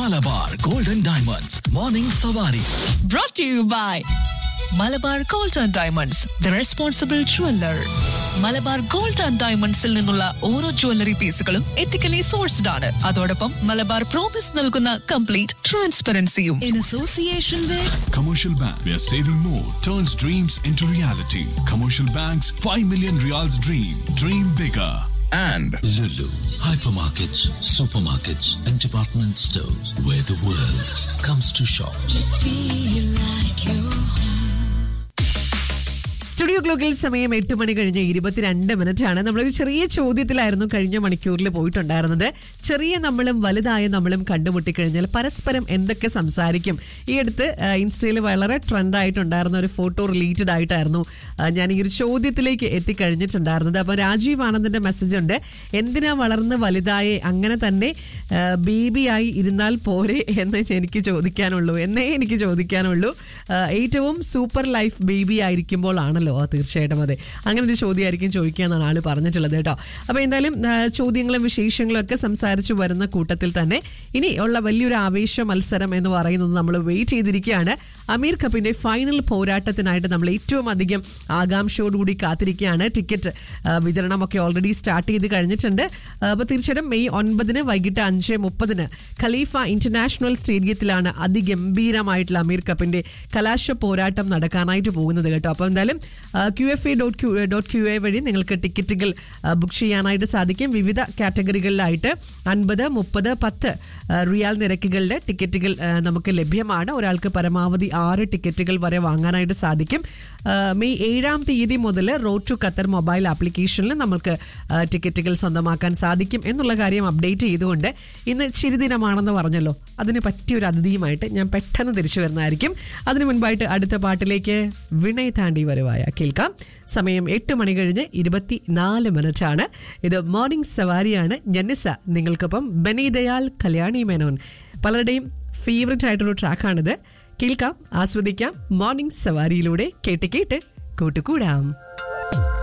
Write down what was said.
Malabar golden diamonds morning സവാരി brought to you by Malabar gold and diamonds the responsible jeweller Malabar gold and ഡയമണ്ട്സിൽ നിന്നുള്ള ഓരോ jewellery പീസുകളും ethically sourced ആണ് അതോടൊപ്പം മലബാർ പ്രോമിസ് നൽകുന്ന കംപ്ലീറ്റ് ട്രാൻസ്പെറൻസിയും in association with Commercial Bank, where saving more turns dreams into reality. Commercial Bank's 5 million reals dream. Dream bigger. and Lulu, hypermarkets, supermarkets, and department stores where the world comes to shop. Studio ക്ലോക്കിൽ സമയം എട്ട് മണി കഴിഞ്ഞ് ഇരുപത്തിരണ്ട് minute ആണ് നമ്മളൊരു ചെറിയ ചോദ്യത്തിലായിരുന്നു കഴിഞ്ഞ മണിക്കൂറിൽ പോയിട്ടുണ്ടായിരുന്നത് ചെറിയ നമ്മളും വലുതായ നമ്മളും കണ്ടുമുട്ടിക്കഴിഞ്ഞാൽ പരസ്പരം എന്തൊക്കെ സംസാരിക്കും ഈ അടുത്ത് ആ, ഇൻസ്റ്റയിൽ വളരെ ട്രെൻഡ് ആയിട്ടുണ്ടായിരുന്ന ഒരു ഫോട്ടോ റിലേറ്റഡ് ആയിട്ടായിരുന്നു ആ, ഞാൻ ഈ ഒരു ചോദ്യത്തിലേക്ക് എത്തിക്കഴിഞ്ഞിട്ടുണ്ടായിരുന്നത് അപ്പോൾ രാജീവ് ആനന്ദിന്റെ മെസ്സേജ് ഉണ്ട് എന്തിനാ വളർന്ന് വലുതായേ അങ്ങനെ തന്നെ ബേബിയായി ഇരുന്നാൽ പോരെ എന്ന് എനിക്ക് ചോദിക്കാനുള്ളൂ എന്നേ എനിക്ക് ചോദിക്കാനുള്ളൂ ആ, ഏറ്റവും സൂപ്പർ ലൈഫ് ബേബി ആയിരിക്കുമ്പോഴാണല്ലോ ആ തീർച്ചയായിട്ടും അതെ അങ്ങനെ ഒരു ചോദ്യമായിരിക്കും ചോദിക്കുക എന്നാണ് ആള് പറഞ്ഞിട്ടുള്ളത് കേട്ടോ അപ്പോൾ എന്തായാലും ആ, ചോദ്യങ്ങളും വിശേഷങ്ങളും ഒക്കെ സംസാരിച്ചു വരുന്ന കൂട്ടത്തിൽ തന്നെ ഇനി ഉള്ള വലിയൊരു ആവേശ മത്സരം എന്ന് പറയുന്നത് നമ്മൾ വെയിറ്റ് ചെയ്തിരിക്കുകയാണ് അമീർ കപ്പിന്റെ ഫൈനൽ പോരാട്ടത്തിനായിട്ട് നമ്മൾ ഏറ്റവും അധികം ആകാംക്ഷയോടുകൂടി കാത്തിരിക്കുകയാണ് ടിക്കറ്റ് ആ, വിതരണമൊക്കെ ഓൾറെഡി സ്റ്റാർട്ട് ചെയ്ത് കഴിഞ്ഞിട്ടുണ്ട് അപ്പോൾ തീർച്ചയായിട്ടും മെയ് ഒൻപതിന് വൈകിട്ട് അഞ്ച് മുപ്പതിന് ഖലീഫ ഇന്റർനാഷണൽ സ്റ്റേഡിയത്തിലാണ് അതിഗംഭീരമായിട്ടുള്ള അമീർ കപ്പിന്റെ കലാശ പോരാട്ടം നടക്കാനായിട്ട് പോകുന്നത് കേട്ടോ അപ്പോൾ എന്തായാലും Q F A dot Q dot Q A വഴി നിങ്ങൾക്ക് ടിക്കറ്റുകൾ ആ, ബുക്ക് ചെയ്യാനായിട്ട് സാധിക്കും വിവിധ കാറ്റഗറികളിലായിട്ട് അൻപത് മുപ്പത് പത്ത് ആ, റിയാൽ നിരക്കുകളുടെ ടിക്കറ്റുകൾ ആ, നമുക്ക് ലഭ്യമാണ് ഒരാൾക്ക് പരമാവധി ആറ് ടിക്കറ്റുകൾ വരെ വാങ്ങാനായിട്ട് സാധിക്കും ആ, മെയ് ഏഴാം തീയതി മുതൽ റോഡ് ടു ഖത്തർ മൊബൈൽ ആപ്ലിക്കേഷനിൽ നമുക്ക് ആ, ടിക്കറ്റുകൾ സ്വന്തമാക്കാൻ സാധിക്കും എന്നുള്ള കാര്യം അപ്ഡേറ്റ് ചെയ്തുകൊണ്ട് ഇന്ന് ചിരിദിനമാണെന്ന് പറഞ്ഞല്ലോ അതിന് പറ്റിയൊരു അതിഥിയുമായിട്ട് ഞാൻ പെട്ടെന്ന് തിരിച്ചു വരുന്നതായിരിക്കും അതിനു മുൻപായിട്ട് അടുത്ത പാട്ടിലേക്ക് വിനയ് താണ്ടി വരുവായ കേൾക്കാം സമയം എട്ട് മണി കഴിഞ്ഞ് ഇരുപത്തി നാല് മിനിറ്റ് ആണ് ഇത് മോർണിംഗ് സവാരിയാണ് ജന്നിസ നിങ്ങൾക്കൊപ്പം ബനി ദയാൽ കല്യാണി മേനോൻ പലരുടെയും ഫേവററ്റ് ആയിട്ടൊരു ട്രാക്കാണിത് കേൾക്കാം ആസ്വദിക്കാം മോർണിംഗ് സവാരിയിലൂടെ കേട്ട് കേട്ട് കൂട്ടുകൂടാം